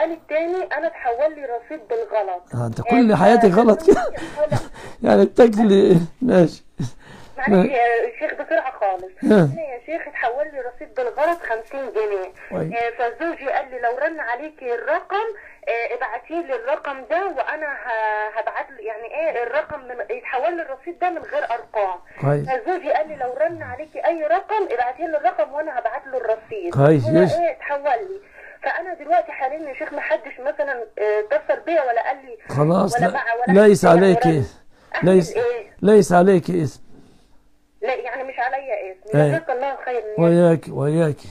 السؤال الثاني انا اتحول لي رصيد بالغلط آه، انت كل حياتك غلط كده يعني بتاكلي ماشي معلش يا شيخ بسرعه خالص ها. انا يا شيخ اتحول لي رصيد بالغلط 50 جنيه طيب. آه، فزوجي قال لي لو رن عليكي الرقم آه، ابعتي لي الرقم ده وانا ه- هبعت له يعني ايه الرقم من يتحول لي الرصيد ده من غير ارقام كويس. فزوجي قال لي لو رن عليكي اي رقم ابعتي لي الرقم وانا هبعت له الرصيد كويس، هو يس. ايه اتحول لي فانا دلوقتي حاليا يا شيخ ما حدش مثلا آه، اتصل بيا ولا قال لي خلاص ولا لا بقى ولا ليس حد عليك يعني أعمل ليس إيه؟ ليس عليك اسم لا يعني مش عليا اسم إيه. جزاك الله خير وياك وياك